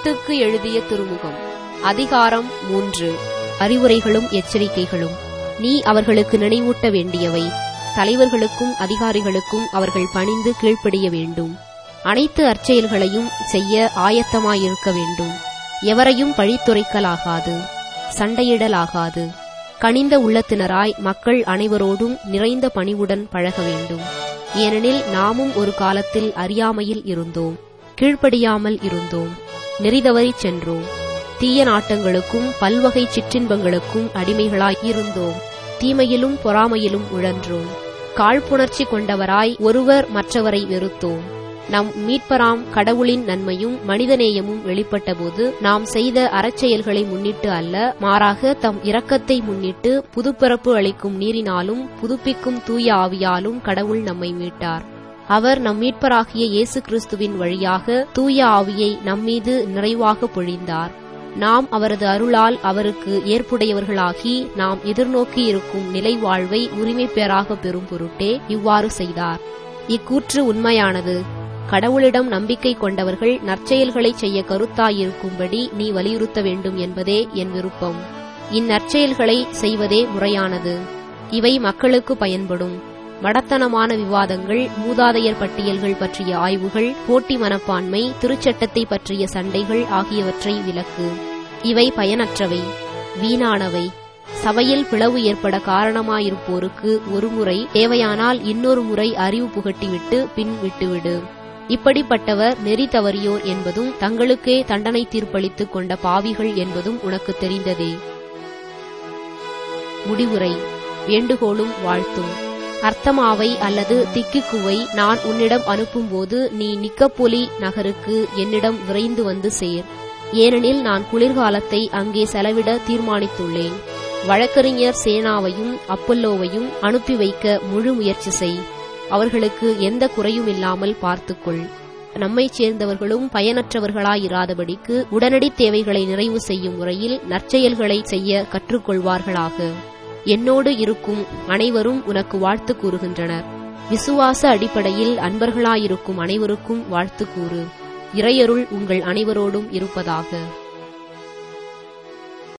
தீத்துக்கு எழுதிய திருமுகம் அதிகாரம் மூன்று அறிவுரைகளும் எச்சரிக்கைகளும் நீ அவர்களுக்கு நினைவூட்ட வேண்டியவை தலைவர்களுக்கும் அதிகாரிகளுக்கும் அவர்கள் பணிந்து கீழ்ப்படிய வேண்டும் அனைத்து அற்செயல்களையும் செய்ய ஆயத்தமாயிருக்க வேண்டும் எவரையும் பழித்துரைக்கலாகாது சண்டையிடலாகாது கனிந்த உள்ளத்தினராய் மக்கள் அனைவரோடும் நிறைந்த பணிவுடன் பழக வேண்டும் ஏனெனில் நாமும் ஒரு காலத்தில் அறியாமையில் இருந்தோம் கீழ்ப்படியாமல் இருந்தோம் நெறிதவறிச் சென்றோம் தீய நாட்டங்களுக்கும் பல்வகை சிற்றின்பங்களுக்கும் அடிமைகளாய் இருந்தோம் தீமையிலும் பொறாமையிலும் உழன்றோம் காழ்ப்புணர்ச்சி கொண்டவராய் ஒருவர் மற்றவரை வெறுத்தோம் நம் மீட்பராம் கடவுளின் நன்மையும் மனிதநேயமும் வெளிப்பட்டபோது நாம் செய்த அறச்செயல்களை முன்னிட்டு அல்ல மாறாக தம் இரக்கத்தை முன்னிட்டு புதுப்பிறப்பு அளிக்கும் நீரினாலும் புதுப்பிக்கும் தூய ஆவியாலும் கடவுள் நம்மை மீட்டார் அவர் நம் மீட்பராகிய இயேசு கிறிஸ்துவின் வழியாக தூய ஆவியை நம்மீது நிறைவாக பொழிந்தார் நாம் அவரது அருளால் அவருக்கு ஏற்புடையவர்களாகி நாம் எதிர்நோக்கி இருக்கும் நிலை வாழ்வை உரிமை பெறாக பெறும் பொருட்டே இவ்வாறு செய்தார் இக்கூற்று உண்மையானது கடவுளிடம் நம்பிக்கை கொண்டவர்கள் நற்செயல்களை செய்ய கருத்தாயிருக்கும்படி நீ வலியுறுத்த வேண்டும் என்பதே என் விருப்பம் இந்நற்செயல்களை செய்வதே முறையானது இவை மக்களுக்கு பயன்படும் மடத்தனமான விவாதங்கள் மூதாதையர் பட்டியல்கள் பற்றிய ஆய்வுகள் போட்டி மனப்பான்மை திருச்சட்டத்தை பற்றிய சண்டைகள் ஆகியவற்றை விலக்கு இவை பயனற்றவை வீணானவை சபையில் பிளவு ஏற்பட காரணமாயிருப்போருக்கு ஒருமுறை தேவையானால் இன்னொரு முறை அறிவு புகட்டிவிட்டு பின் விட்டுவிடு இப்படிப்பட்டவர் நெறி தவறியோர் என்பதும் தங்களுக்கே தண்டனை தீர்ப்பளித்துக் கொண்ட பாவிகள் என்பதும் உனக்கு தெரிந்ததே முடிவுரை வேண்டுகோளும் வாழ்த்தும் அர்த்தமாவை அல்லது திக்கிக்குவை நான் உன்னிடம் அனுப்பும்போது நீ நிக்கப்பொலி நகருக்கு என்னிடம் விரைந்து வந்து சேர் ஏனெனில் நான் குளிர்காலத்தை அங்கே செலவிட தீர்மானித்துள்ளேன் வழக்கறிஞர் சேனாவையும் அப்பல்லோவையும் அனுப்பி வைக்க முழு முயற்சி செய் அவர்களுக்கு எந்த குறையும் இல்லாமல் பார்த்துக்கொள் நம்மைச் சேர்ந்தவர்களும் பயனற்றவர்களாயிராதபடிக்கு உடனடி தேவைகளை நிறைவு செய்யும் முறையில் நற்செயல்களை செய்ய கற்றுக்கொள்வார்களாக என்னோடு இருக்கும் அனைவரும் உனக்கு வாழ்த்து கூறுகின்றனர் விசுவாச அடிப்படையில் அன்பர்களாயிருக்கும் அனைவருக்கும் வாழ்த்து கூறு இறையருள் உங்கள் அனைவரோடும் இருப்பதாக